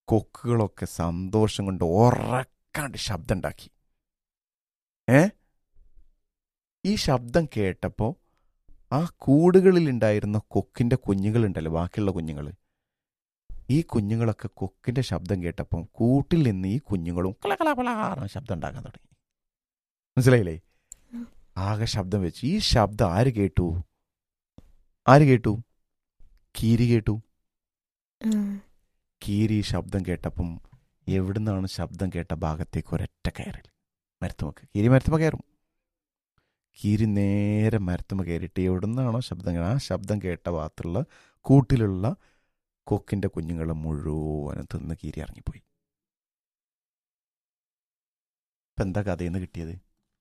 കൊക്കുകളൊക്കെ സന്തോഷം കൊണ്ട് ഉറക്കാണ്ട് ശബ്ദം ഉണ്ടാക്കി ഏ ഈ ശബ്ദം കേട്ടപ്പോൾ ആ കൂടുകളിലുണ്ടായിരുന്ന കൊക്കിൻ്റെ കുഞ്ഞുങ്ങളുണ്ടല്ലോ ബാക്കിയുള്ള കുഞ്ഞുങ്ങൾ ഈ കുഞ്ഞുങ്ങളൊക്കെ കൊക്കിൻ്റെ ശബ്ദം കേട്ടപ്പം കൂട്ടിൽ നിന്ന് ഈ കുഞ്ഞുങ്ങളും കളകള ശബ്ദം ഉണ്ടാക്കാൻ തുടങ്ങി മനസ്സിലായില്ലേ ഉം. ആകെ ശബ്ദം വെച്ച് ഈ ശബ്ദം ആര് കേട്ടു ആര് കേട്ടു കീരി കേട്ടു ഉം. കീരി ഈ ശബ്ദം കേട്ടപ്പം എവിടുന്നാണ് ശബ്ദം കേട്ട ഭാഗത്തേക്ക് ഒരൊറ്റ കയറൽ മരത്തുമക്ക് കീരി മരത്തുമ കയറും കീരി നേരെ മരത്തുമ കയറിയിട്ട് എവിടുന്നാണോ ശബ്ദം കേ- ആ ശബ്ദം കേട്ട ഭാഗത്തുള്ള കൂട്ടിലുള്ള കൊക്കിന്റെ കുഞ്ഞുങ്ങൾ മുഴുവനും തിന്ന് കീരി ഇറങ്ങിപ്പോയി ഇപ്പൊ എന്താ കഥയിൽ നിന്ന് കിട്ടിയത്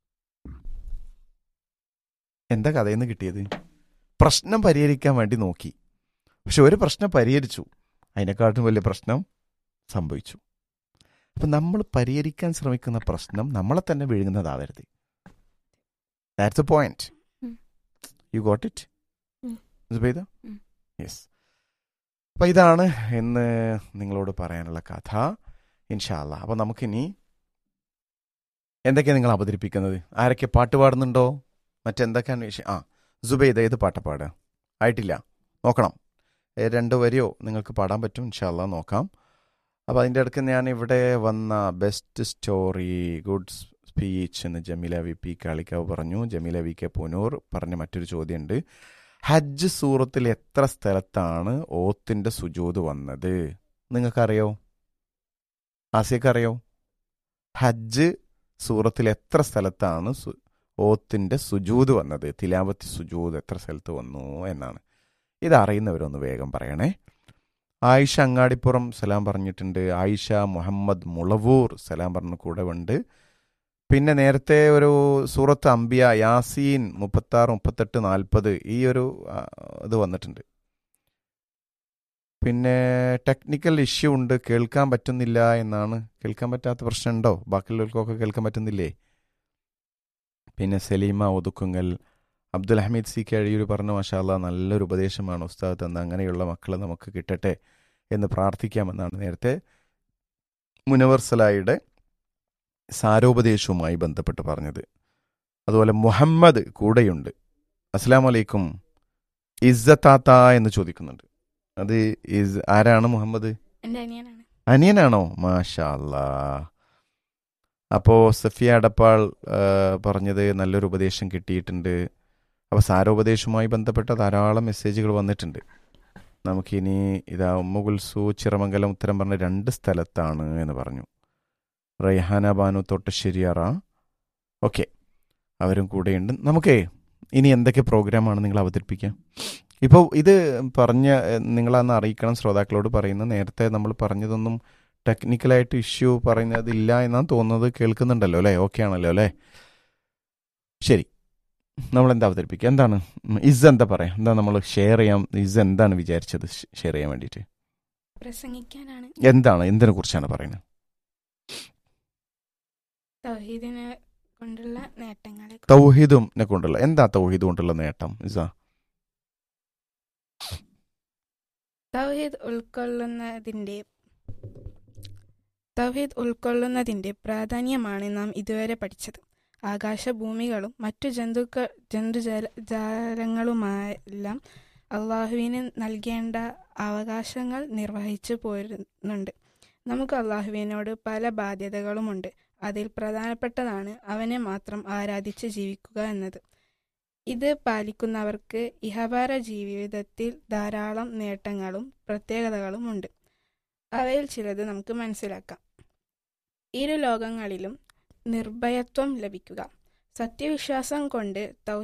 എന്താ കഥയിൽ നിന്ന് കിട്ടിയത് പ്രശ്നം പരിഹരിക്കാൻ വേണ്ടി നോക്കി പക്ഷെ ഒരു പ്രശ്നം പരിഹരിച്ചു അതിനെക്കാട്ടും വലിയ പ്രശ്നം സംഭവിച്ചു അപ്പം നമ്മൾ പരിഹരിക്കാൻ ശ്രമിക്കുന്ന പ്രശ്നം നമ്മളെ തന്നെ വിഴുങ്ങുന്നതാവരുത് that's a point hmm. You got it hmm. Zubaida ഉം. യെസ് അപ്പം ഇതാണ് ഇന്ന് നിങ്ങളോട് പറയാനുള്ള കഥ ഇൻഷാല്ല അപ്പം നമുക്കിനി എന്തൊക്കെയാണ് നിങ്ങൾ അവതരിപ്പിക്കുന്നത് ആരൊക്കെ പാട്ട് പാടുന്നുണ്ടോ മറ്റെന്തൊക്കെയാണ് വിഷയം ആ സുബൈദ ഏത് പാട്ടാ പാടുക ആയിട്ടില്ല നോക്കണം ഏ, രണ്ട് വരിയോ നിങ്ങൾക്ക് പാടാൻ പറ്റും ഇൻഷാല്ല നോക്കാം അപ്പോൾ അതിൻ്റെ ഇടയ്ക്ക് ഞാൻ ഇവിടെ വന്ന ബെസ്റ്റ് സ്റ്റോറി ഗുഡ് സ്പീച്ച് എന്ന് ജമീല വി പി കാളിക്കാവ് പറഞ്ഞു ജമീല വി കെ പുനൂർ പറഞ്ഞ മറ്റൊരു ചോദ്യമുണ്ട് ഹജ്ജ് സൂറത്തിൽ എത്ര സ്ഥലത്താണ് ഓത്തിൻ്റെ സുജൂത് വന്നത് നിങ്ങൾക്കറിയോ ആസിയക്കറിയോ ഹജ്ജ് സൂറത്തിൽ എത്ര സ്ഥലത്താണ് സു- ഓത്തിന്റെ സുജൂത് വന്നത് തിലാവത്തി സുജൂത് എത്ര സ്ഥലത്ത് വന്നു എന്നാണ് ഇതറിയുന്നവരൊന്ന് വേഗം പറയണേ ആയിഷ അങ്ങാടിപ്പുറം സലാം പറഞ്ഞിട്ടുണ്ട് ആയിഷ മുഹമ്മദ് മുളവൂർ സലാം പറഞ്ഞ കൂടെ ഉണ്ട് പിന്നെ നേരത്തെ ഒരു സൂറത്ത് അംബിയ യാസീൻ മുപ്പത്താറ് മുപ്പത്തെട്ട് നാൽപ്പത് ഈ ഒരു ആ, ഇത് വന്നിട്ടുണ്ട് പിന്നെ ടെക്നിക്കൽ ഇഷ്യൂ ഉണ്ട് കേൾക്കാൻ പറ്റുന്നില്ല എന്നാണ് കേൾക്കാൻ പറ്റാത്ത പ്രശ്നമുണ്ടോ ബാക്കിയുള്ളവർക്കൊക്കെ കേൾക്കാൻ പറ്റുന്നില്ലേ പിന്നെ സലീമ ഒതുക്കുങ്ങൽ അബ്ദുൽ ഹമീദ് സി കഴിയൂർ പറഞ്ഞ മാഷാല്ല നല്ലൊരു ഉപദേശമാണ് ഉസ്താദ് തന്ന അങ്ങനെയുള്ള മക്കളെ നമുക്ക് കിട്ടട്ടെ എന്ന് പ്രാർത്ഥിക്കാമെന്നാണ് നേരത്തെ മുനവർസലായുടെ സാരോപദേശവുമായി ബന്ധപ്പെട്ട് പറഞ്ഞത് അതുപോലെ മുഹമ്മദ് കൂടെയുണ്ട് അസ്സാം വലൈക്കും ഇസ്സത്താത്ത എന്ന് ചോദിക്കുന്നുണ്ട് അത് ഇസ് ആരാണ് മുഹമ്മദ് എന്റെ അനിയനാണ് അനിയനാണോ മാഷാ അല്ലാ അപ്പോൾ സഫിയ അടപ്പാൾ ആ, പറഞ്ഞത് നല്ലൊരു ഉപദേശം കിട്ടിയിട്ടുണ്ട് അപ്പോൾ സാരോപദേശവുമായി ബന്ധപ്പെട്ട ധാരാളം മെസ്സേജുകൾ വന്നിട്ടുണ്ട് നമുക്കിനി ഇതാ ഉമ്മുകുൽസു ചിറമംഗലം ഉത്തരം പറഞ്ഞ രണ്ട് സ്ഥലത്താണ് എന്ന് പറഞ്ഞു റൈഹാന ബാനു തൊട്ടശ്ശേരിയാറ ഓക്കെ അവരും കൂടെയുണ്ട് നമുക്കേ ഇനി എന്തൊക്കെ പ്രോഗ്രാമാണ് നിങ്ങൾ അവതരിപ്പിക്കുക ഇപ്പോൾ ഇത് പറഞ്ഞ എ, നിങ്ങളന്ന് അറിയിക്കണം ശ്രോതാക്കളോട് പറയുന്ന നേരത്തെ നമ്മൾ പറഞ്ഞതൊന്നും ടെക്നിക്കലായിട്ട് ഇഷ്യൂ പറയുന്നതില്ല എന്നാണ് തോന്നുന്നത് കേൾക്കുന്നുണ്ടല്ലോ അല്ലേ ഓക്കെ ആണല്ലോ അല്ലേ ശരി നമ്മൾ എന്താ അവതരിപ്പിക്കുക എന്താണ് ഉം, ഇസ് എന്താ പറയാം എന്താ നമ്മൾ ഷെയർ ചെയ്യാം ഇസ് എന്താണ് വിചാരിച്ചത് ഷെയർ ചെയ്യാൻ വേണ്ടിയിട്ട് പ്രസംഗിക്കാനാണ് എന്താണ് എന്തിനെ കുറിച്ചാണ് പറയുന്നത് തൗഹീദിനെ കൊണ്ടുള്ള നേട്ടങ്ങളെ തൗഹീദും കൊണ്ടുള്ള എന്താ തൗഹീദ് കൊണ്ടുള്ള നേട്ടം ഇസ തൗഹീദ് ഉൾക്കൊള്ളുന്നതിന്റെ തൗഹീദ് ഉൾക്കൊള്ളുന്നതിന്റെ പ്രാധാന്യമാണ് നാം ഇതുവരെ പഠിച്ചത് ആകാശഭൂമികളും മറ്റു ജന്തുക്കൾ ജന്തുജാല ജാലങ്ങളുമെല്ലാം അള്ളാഹുവിന് നൽകേണ്ട അവകാശങ്ങൾ നിർവഹിച്ചു പോരുന്നുണ്ട് നമുക്ക് അള്ളാഹുവിനോട് പല ബാധ്യതകളുമുണ്ട് അതിൽ പ്രധാനപ്പെട്ടതാണ് അവനെ മാത്രം ആരാധിച്ച് ജീവിക്കുക എന്നത് ഇത് പാലിക്കുന്നവർക്ക് ഇഹഭാര ജീവിതത്തിൽ ധാരാളം നേട്ടങ്ങളും പ്രത്യേകതകളും ഉണ്ട് അവയിൽ ചിലത് നമുക്ക് മനസ്സിലാക്കാം ഇരു ലോകങ്ങളിലും നിർഭയത്വം ലഭിക്കുക സത്യവിശ്വാസം കൊണ്ട്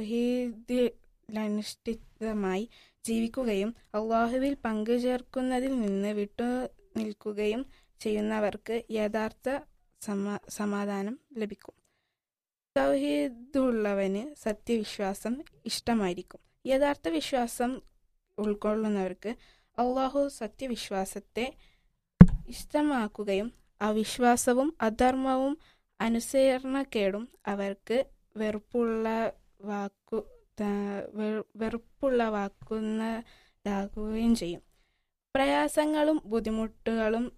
തൗഹീദിലനുഷ്ഠിതമായി ജീവിക്കുകയും അള്ളാഹുവിൽ പങ്കുചേർക്കുന്നതിൽ നിന്ന് വിട്ടു നിൽക്കുകയും ചെയ്യുന്നവർക്ക് യഥാർത്ഥ സമാ സമാധാനം ലഭിക്കും തൗഹീദുള്ളവന് സത്യവിശ്വാസം ഇഷ്ടമായിരിക്കും യഥാർത്ഥ വിശ്വാസം ഉൾക്കൊള്ളുന്നവർക്ക് അള്ളാഹു സത്യവിശ്വാസത്തെ ഇഷ്ടമാക്കുകയും അവിശ്വാസവും അധർമ്മവും അനുസരണക്കേടും അവർക്ക് വെറുപ്പുള്ള വാക്കു ത- വെ- വെറുപ്പുള്ളവാക്കുന്നതാകുകയും ചെയ്യും പ്രയാസങ്ങളും ബുദ്ധിമുട്ടുകളും